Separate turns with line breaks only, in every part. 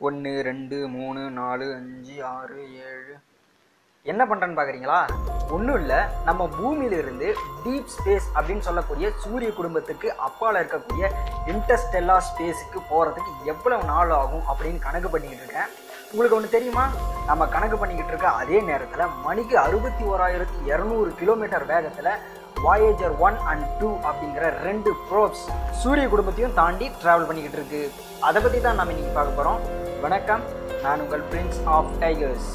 ஒன்று ரெண்டு மூணு நாலு அஞ்சு ஆறு ஏழு என்ன பண்ணுறேன்னு பார்க்குறீங்களா ஒன்றும் இல்லை நம்ம பூமியிலிருந்து டீப் ஸ்பேஸ் அப்படின்னு சொல்லக்கூடிய சூரிய குடும்பத்துக்கு அப்பால் இருக்கக்கூடிய இன்டர்ஸ்டெல்லா ஸ்பேஸுக்கு போகிறதுக்கு எவ்வளவு நாள் ஆகும் அப்படின்னு கணக்கு பண்ணிக்கிட்டு இருக்கேன் உங்களுக்கு ஒன்று தெரியுமா நம்ம கணக்கு பண்ணிக்கிட்டு இருக்க அதே நேரத்தில் மணிக்கு அறுபத்தி ஓராயிரத்தி இரநூறு கிலோமீட்டர் வேகத்தில் வாயேஜர் ஒன் அண்ட் டூ அப்படிங்கிற ரெண்டு ப்ரோப்ஸ் சூரிய குடும்பத்தையும் தாண்டி ட்ராவல் பண்ணிக்கிட்டு இருக்கு அதை பற்றி தான் நம்ம இன்னைக்கு பார்க்க போகிறோம் வணக்கம் நான் உங்கள் பிரின்ஸ் ஆஃப் டைகர்ஸ்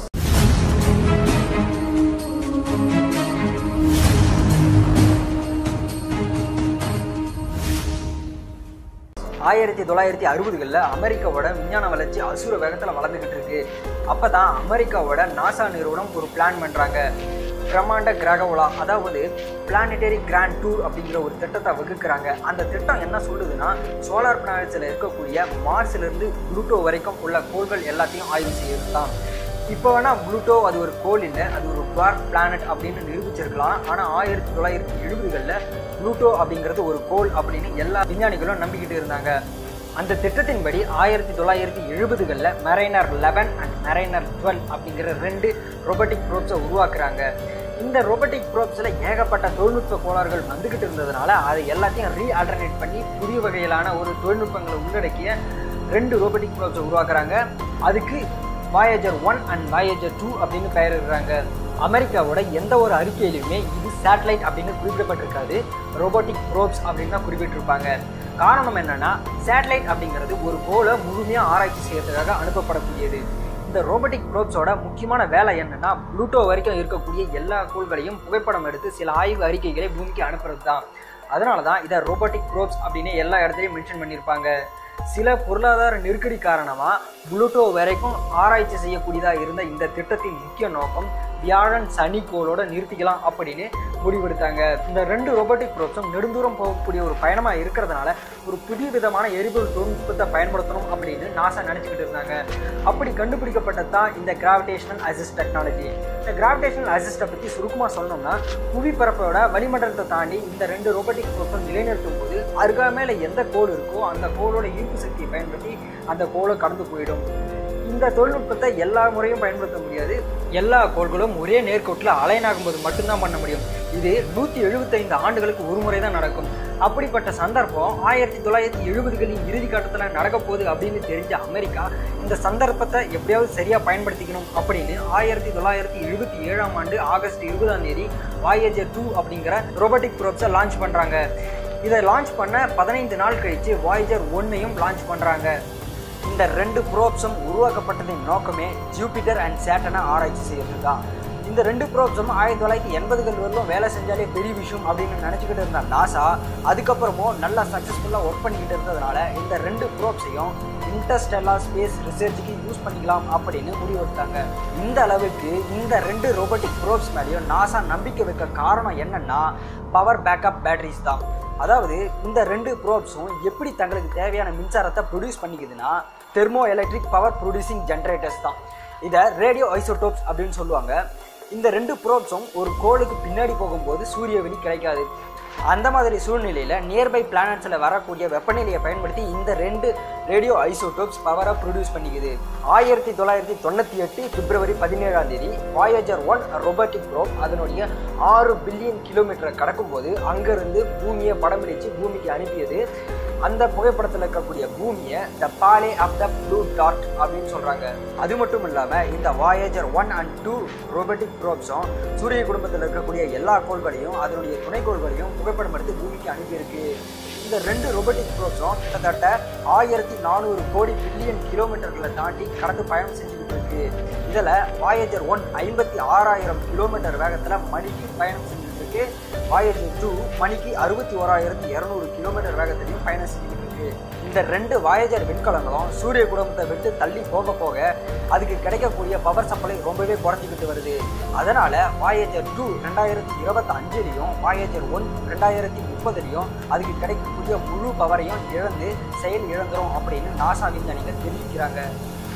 ஆயிரத்தி தொள்ளாயிரத்தி அறுபதுகளில் அமெரிக்காவோட விஞ்ஞான வளர்ச்சி அசுர வேகத்தில் வளர்ந்துக்கிட்டு இருக்கு அப்போ தான் அமெரிக்காவோட நாசா நிறுவனம் ஒரு பிளான் பண்ணுறாங்க பிரம்மாண்ட கிரக உலா அதாவது பிளானட்டரி கிராண்ட் டூர் அப்படிங்கிற ஒரு திட்டத்தை வகுக்கிறாங்க அந்த திட்டம் என்ன சொல்லுதுன்னா சோலார் பிளானட்ஸில் இருக்கக்கூடிய மார்ஸ்லேருந்து புளூட்டோ வரைக்கும் உள்ள கோள்கள் எல்லாத்தையும் ஆய்வு செய்யறது தான் இப்போ வேணால் புளூட்டோ அது ஒரு கோள் இல்லை அது ஒரு டார்க் பிளானட் அப்படின்னு நிரூபிச்சிருக்கலாம் ஆனால் ஆயிரத்தி தொள்ளாயிரத்தி எழுபதுகளில் புளூட்டோ அப்படிங்கிறது ஒரு கோள் அப்படின்னு எல்லா விஞ்ஞானிகளும் நம்பிக்கிட்டு இருந்தாங்க அந்த திட்டத்தின்படி ஆயிரத்தி தொள்ளாயிரத்தி எழுபதுகளில் Mariner eleven and Mariner twelve அப்படிங்கிற ரெண்டு ரொபோட்டிக் ப்ரோப்ஸை உருவாக்குறாங்க இந்த ரொபோட்டிக் ப்ரோப்ஸில் ஏகப்பட்ட தொழில்நுட்ப கோளாறுகள் வந்துக்கிட்டு இருந்ததுனால அதை எல்லாத்தையும் ரீ ஆல்டர்னேட் பண்ணி புதிய வகையிலான ஒரு தொழில்நுட்பங்களை உள்ளடக்கிய ரெண்டு ரோபோட்டிக் ப்ரோப்ஸை உருவாக்குறாங்க அதுக்கு Voyager one and Voyager two அப்படின்னு பெயரிடுறாங்க அமெரிக்காவோட எந்த ஒரு அறிக்கையிலுமே இது சேட்டலைட் அப்படின்னு குறிப்பிடப்பட்டிருக்காது ரோபோட்டிக் ப்ரோப்ஸ் அப்படின்னு தான் குறிப்பிட்டிருப்பாங்க காரணம் என்னன்னா சேட்டலைட் அப்படிங்கிறது ஒரு கோளை முழுமையாக ஆராய்ச்சி செய்யறதுக்காக அனுப்பப்படக்கூடியது இந்த ரோபோட்டிக் ப்ரோப்ஸோட முக்கியமான வேலை என்னன்னா புளூட்டோ வரைக்கும் இருக்கக்கூடிய எல்லா கோள்களையும் புகைப்படம் எடுத்து சில ஆய்வு அறிக்கைகளை பூமிக்கு அனுப்புறது தான் அதனால தான் இதை ரோபோட்டிக் ப்ரோப்ஸ் அப்படின்னு எல்லா இடத்துலையும் மென்ஷன் பண்ணியிருப்பாங்க சில பொருளாதார நெருக்கடி காரணமாக புளூட்டோ வரைக்கும் ஆராய்ச்சி செய்யக்கூடியதாக இருந்த இந்த திட்டத்தின் முக்கிய நோக்கம் வியாழன் சனி கோளோட நிறுத்திக்கலாம் அப்படின்னு முடிவெடுத்தாங்க இந்த ரெண்டு ரோபோட்டிக் ப்ரோப்ஸும் நெடுந்தூரம் போகக்கூடிய ஒரு பயணமாக இருக்கிறதுனால ஒரு புதிய விதமான எரிபொருள் தொழில்நுட்பத்தை பயன்படுத்தணும் அப்படின்னு நாசா நினச்சிக்கிட்டு இருந்தாங்க அப்படி கண்டுபிடிக்கப்பட்டது தான் இந்த கிராவிடேஷனல் அசிஸ்ட் டெக்னாலஜி இந்த கிராவிடேஷனல் அசிஸ்ட்டை பற்றி சுருக்கமாக சொல்லணும்னா புவிப்பரப்போட வளிமண்டலத்தை தாண்டி இந்த ரெண்டு ரோபோட்டிக் ப்ரோப்ஸும் நிலைநிறுத்தும் போது அருகாமையில் எந்த கோள் இருக்கோ அந்த கோளோட ஈர்ப்பு சக்தியை பயன்படுத்தி அந்த கோளை கடந்து போயிடும் இந்த தொழில்நுட்பத்தை எல்லா முறையும் பயன்படுத்த முடியாது எல்லா கோள்களும் ஒரே நேர்கோட்டில் அலைனாகும் போது மட்டும்தான் பண்ண முடியும் இது நூற்றி எழுபத்தைந்து ஆண்டுகளுக்கு ஒரு முறை தான் நடக்கும் அப்படிப்பட்ட சந்தர்ப்பம் ஆயிரத்தி தொள்ளாயிரத்தி எழுபதுகளின் இறுதி கட்டத்தில் நடக்க போகுது அப்படின்னு தெரிஞ்ச அமெரிக்கா இந்த சந்தர்ப்பத்தை எப்படியாவது சரியாக பயன்படுத்திக்கணும் அப்படின்னு ஆயிரத்தி தொள்ளாயிரத்தி எழுபத்தி ஏழாம் ஆண்டு ஆகஸ்ட் இருபதாம் தேதி வாயேஜர் டூ அப்படிங்கிற ரோபோட்டிக் ப்ரோப்ஸை லான்ச் பண்ணுறாங்க இதை லான்ச் பண்ண பதினைந்து நாள் கழித்து வாயேஜர் ஒன்னையும் லான்ச் பண்ணுறாங்க இந்த ரெண்டு ப்ரோப்ஸும் உருவாக்கப்பட்டதின் நோக்கமே ஜூபிட்டர் அண்ட் சேட்டனை ஆராய்ச்சி செய்யறது தான் இந்த ரெண்டு ப்ரோப்ஸும் ஆயிரத்தி தொள்ளாயிரத்தி எண்பதுகள் வரலும் வேலை செஞ்சாலே பெரிய விஷயம் அப்படின்னு நினச்சிக்கிட்டு இருந்த நாசா அதுக்கப்புறமும் நல்லா சக்ஸஸ்ஃபுல்லாக ஒர்க் பண்ணிக்கிட்டு இருந்ததுனால இந்த ரெண்டு ப்ரோப்ஸையும் இன்டர்ஸ்டெல்லா ஸ்பேஸ் ரிசர்ச்சுக்கு யூஸ் பண்ணிக்கலாம் அப்படின்னு முடிவெடுத்தாங்க இந்த அளவுக்கு இந்த ரெண்டு ரோபோட்டிக் ப்ரோப்ஸ் மேலேயும் நாசா நம்பிக்கை வைக்க காரணம் என்னன்னா பவர் பேக்கப் பேட்டரிஸ் தான் அதாவது இந்த ரெண்டு ப்ரோப்ஸும் எப்படி தங்களுக்கு தேவையான மின்சாரத்தை ப்ரொடியூஸ் பண்ணிக்குதுன்னா thermoelectric power producing generators தான் இதை ரேடியோ ஐசோடோப்ஸ் அப்படின்னு சொல்லுவாங்க இந்த ரெண்டு ப்ரோப்ஸும் ஒரு கோளுக்கு பின்னாடி போகும்போது சூரிய வெளி கிடைக்காது அந்த மாதிரி சூழ்நிலையில் நியர்பை பிளானட்ஸில் வரக்கூடிய வெப்பநிலையை பயன்படுத்தி இந்த ரெண்டு ரேடியோ ஐசோடோப்ஸ் பவரை ப்ரொடியூஸ் பண்ணிக்குது ஆயிரத்தி தொள்ளாயிரத்தி தொண்ணூற்றி எட்டு பிப்ரவரி பதினேழாம் தேதி வாயேஜர் ஒன் ரொபோட்டிக் ப்ரோப் அதனுடைய ஆறு பில்லியன் கிலோமீட்டரை கடக்கும்போது அங்கேருந்து பூமியை படம் பிடிச்சு பூமிக்கு அனுப்பியது அந்த புகைப்படத்தில் இருக்கக்கூடிய பூமியை த பாலே ஆஃப் த ப்ளூ டாட் அப்படின்னு சொல்கிறாங்க அது மட்டும் இல்லாமல் இந்த Voyager one and two robotic ப்ரோப்ஸும் சூரிய குடும்பத்தில் இருக்கக்கூடிய எல்லா கோள்களையும் அதனுடைய துணைக்கோள்களையும் புகைப்படம் எடுத்து பூமிக்கு அனுப்பியிருக்கு இந்த ரெண்டு ரோபோட்டிக் ப்ரோப்ஸும் கிட்டத்தட்ட ஆயிரத்தி நானூறு கோடி பில்லியன் கிலோமீட்டர்களை தாண்டி கடந்து பயணம் செஞ்சுக்கிட்டு இருக்கு இதில் வாயேஜர் ஒன் ஐம்பத்தி ஆறாயிரம் கிலோமீட்டர் வேகத்தில் மணிக்கு பயணம் செஞ்சுட்டு இருக்கு வாயேஜர் டூ மணிக்கு அறுபத்தி ஓராயிரத்தி இரநூறு கிலோமீட்டர் வேகத்திலையும் பயணம் செஞ்சுக்கிட்டு இருக்கு இந்த ரெண்டு வாயேஜர் விண்கலங்களும் சூரிய குடும்பத்தை விட்டு தள்ளி போக போக அதுக்கு கிடைக்கக்கூடிய பவர் சப்ளை ரொம்பவே குறைஞ்சிக்கிட்டு வருது அதனால வாயேஜர் டூ ரெண்டாயிரத்தி இருபத்தி அஞ்சுலையும் வாயேஜர் ஒன் ரெண்டாயிரத்தி முப்பதுலையும் அதுக்கு கிடைக்கக்கூடிய முழு பவரையும் இழந்து செயல் இழந்துரும் அப்படின்னு நாசா விஞ்ஞானிகள் தெரிவிக்கிறாங்க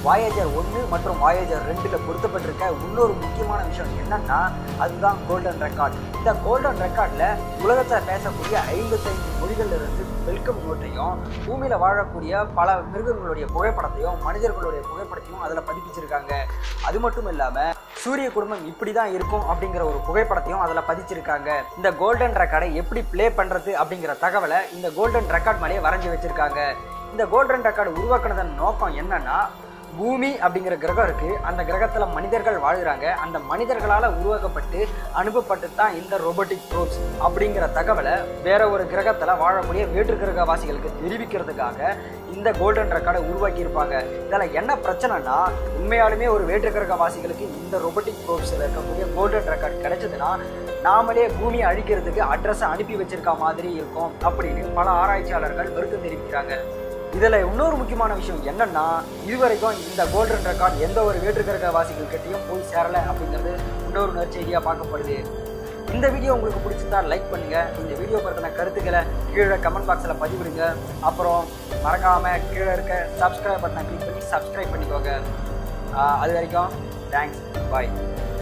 வாயேஜர் ஒன்று மற்றும் வாயேஜர் ரெண்டில் பொருத்தப்பட்டிருக்க இன்னொரு முக்கியமான விஷயம் என்னன்னா அதுதான் கோல்டன் ரெக்கார்ட் இந்த கோல்டன் ரெக்கார்டில் உலகத்தில் பேசக்கூடிய ஐம்பத்தைந்து மொழிகள்ல இருந்து வெல்கம் நோட்டையும் பூமியில் வாழக்கூடிய பல மிருகங்களுடைய புகைப்படத்தையும் மனிதர்களுடைய புகைப்படத்தையும் அதில் பதிப்பிச்சிருக்காங்க அது மட்டும் இல்லாமல் சூரிய குடும்பம் இப்படி தான் இருக்கும் அப்படிங்கிற ஒரு புகைப்படத்தையும் அதில் பதிச்சிருக்காங்க இந்த கோல்டன் ரெக்கார்டை எப்படி ப்ளே பண்ணுறது அப்படிங்கிற தகவலை இந்த கோல்டன் ரெக்கார்ட் மேலேயே வரைஞ்சி வச்சிருக்காங்க இந்த கோல்டன் ரெக்கார்டு உருவாக்குனதன் நோக்கம் என்னன்னா பூமி அப்படிங்கிற கிரகம் இருக்கு அந்த கிரகத்துல மனிதர்கள் வாழ்கிறாங்க அந்த மனிதர்களால உருவாக்கப்பட்டு அனுப்பப்பட்டு தான் இந்த ரோபோட்டிக் ப்ரோப்ஸ் அப்படிங்கிற தகவலை வேற ஒரு கிரகத்துல வாழக்கூடிய வேற்று கிரகவாசிகளுக்கு தெரிவிக்கிறதுக்காக இந்த கோல்டன் ரெக்கார்டை உருவாக்கி இருப்பாங்க இதில் என்ன பிரச்சனைனா உண்மையாலுமே ஒரு வேற்று கிரகவாசிகளுக்கு இந்த ரோபோட்டிக் ப்ரோப்ஸில் இருக்கக்கூடிய கோல்டன் ரெக்கார்ட் கிடைச்சதுன்னா நாமளே பூமியை அழிக்கிறதுக்கு அட்ரஸை அனுப்பி வச்சிருக்க மாதிரி இருக்கும் அப்படின்னு பல ஆராய்ச்சியாளர்கள் வருத்தம் தெரிவிக்கிறாங்க இதில் இன்னொரு முக்கியமான விஷயம் என்னன்னா இதுவரைக்கும் இந்த கோல்டன் ரெக்கார்ட் எந்த ஒரு வேற்றுக்கிரக வாசிகள் கிட்டையும் போய் சேரலை அப்படிங்கிறது இன்னொரு நற்செய்தியாக பார்க்கப்படுது இந்த வீடியோ உங்களுக்கு பிடிச்சிருந்தா லைக் பண்ணுங்க இந்த வீடியோ பற்றின கருத்துக்களை கீழே கமெண்ட் பாக்ஸில் பதிவிடுங்க அப்புறம் மறக்காம கீழே இருக்க சப்ஸ்கிரைப் பட்டனை கிளிக் பண்ணி சப்ஸ்கிரைப் பண்ணிக்கோங்க ஆஹ் அது வரைக்கும் தேங்க்ஸ் பாய்